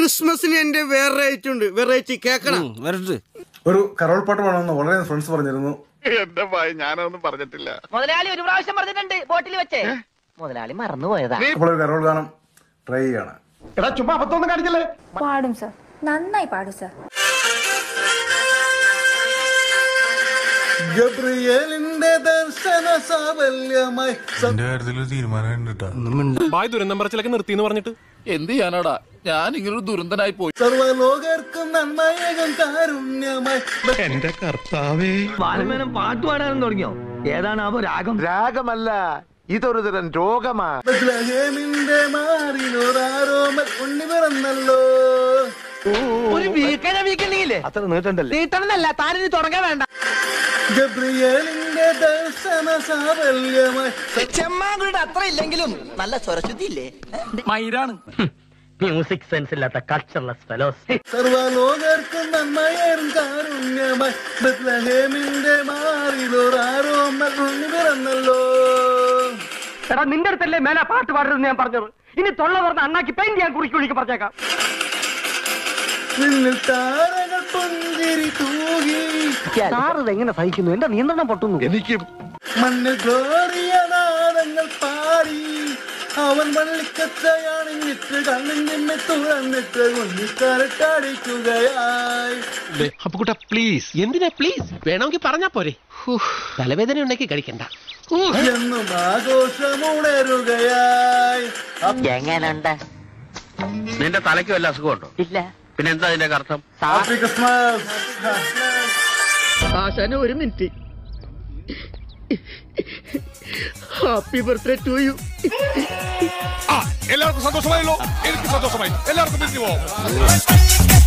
ക്രിസ്മസിന് എന്റെ വെറൈറ്റി ഉണ്ട് വെറൈറ്റി കേക്കണം വരട്ട് ഒരു കരോൾപ്പാട്ട് വേണമെന്ന് വളരെ ഫ്രണ്ട്സ് പറഞ്ഞിരുന്നു എന്റെ ഭയ ഞാനൊന്നും പറഞ്ഞിട്ടില്ല മുതലാളി ഒരു പ്രാവശ്യം പറഞ്ഞിട്ടുണ്ട് ബോട്ടിൽ വെച്ചേ മുതലാളി മറന്നുപോയതാ അപ്പോൾ ഒരു കരോൾ ഗാനം ട്രൈ ചെയ്യാണ് എടാ ചുമ്മാ അബദ്ധമൊന്നും കാണിക്കല്ലേ പാടും സർ നന്നായി പാടും സർ ഗബ്രിയേലിന്റെ ദർശന സാവല്യമായി ബായ് ദുരന്തം പറച്ചിലൊക്കെ നിർത്തിന്ന് പറഞ്ഞിട്ട് എന്ത് ചെയ്യാനാടാ ഞാൻ ഇങ്ങനൊരു ദുരന്തനായി പോയി സർവലോകർക്കും നന്മയേകം കാരുണ്യമായി വാൽമേനം പാട്ട് പാടാനും തുടങ്ങിയോ ഏതാണ് രാഗം രാഗമല്ല ഇതൊരു തരം രോഗമാ ബത്ലഹേമിന്റെ മാറിലൊരാരോമൽ ഉണ്ണി പിറന്നല്ലോ ഒരു വീക്കനെ വീക്കണ്ടെങ്കിലേ അത്ര നീട്ടണ്ടല്ലേ നീട്ടണമെന്നല്ല താനിത് തുടങ്ങാൻ വേണ്ട ഗബ്രിയേലിന്റെ ദർശന സാവല്യമായി ചെമ്മാങ്കുരുടെ അത്ര ഇല്ലെങ്കിലും നല്ല സ്വരശുദ്ധി ഇല്ലേ മയിലാണ് മ്യൂസിക് സെൻസ് ഇല്ലാത്ത കൾച്ചർലെസ് ഫെലോസ് സർവലോകർക്കും നന്മയേറും കാരുണ്യമായി ബത്ലഹേമിന്റെ മാറിലൊരാരോമൽ ഉണ്ണി പിറന്നല്ലോ എടാ നിന്റെ അടുത്തല്ലേ മേലെ പാട്ട് പാടരുതെന്ന് ഞാൻ പറഞ്ഞത് ഇനി തൊള്ള പറഞ്ഞ അണ്ണാക്കി പെയിന്റ് ചെയ്യാൻ കുറിക്ക് കുളിക്ക് പറഞ്ഞേക്കാം നിന്നിൽ താരകൾ പുഞ്ചിരി തൂകി സാറ് എങ്ങനെ സഹിക്കുന്നു എന്റെ നിയന്ത്രണം പൊട്ടുന്നു എനിക്ക് മണ്ണിൽ ഗ്ലോറിയ നാദങ്ങൾ പാടി അവൻ വള്ളിക്കച്ചയാണിഞ്ഞിട്ട് കണ്ണും ചിമ്മി തുറന്നിട്ട് കുഞ്ഞിക്കാരട്ടടിക്കുകയായി അപ്പുകുട്ട പ്ലീസ് എന്തിനാ പ്ലീസ് വേണമെങ്കിൽ പറഞ്ഞാ പോരെ തലവേദന ഉണ്ടെങ്കിൽ കഴിക്കണ്ട എന്നും ആഘോഷമുണരുകയായി എങ്ങനുണ്ട് നിന്റെ തലയ്ക്ക് വല്ല അസുഖമുണ്ടോ ഇല്ല പിന്നെ എന്താ അതിന്റെ അർത്ഥം ഹാപ്പി ക്രിസ്മസ് ആശാന ഒരു minute happy birthday to you എല്ലാവർക്കും സന്തോഷമായല്ലോ എനിക്ക് സന്തോഷമായി എല്ലാവർക്കും പിരിഞ്ഞു പോവാം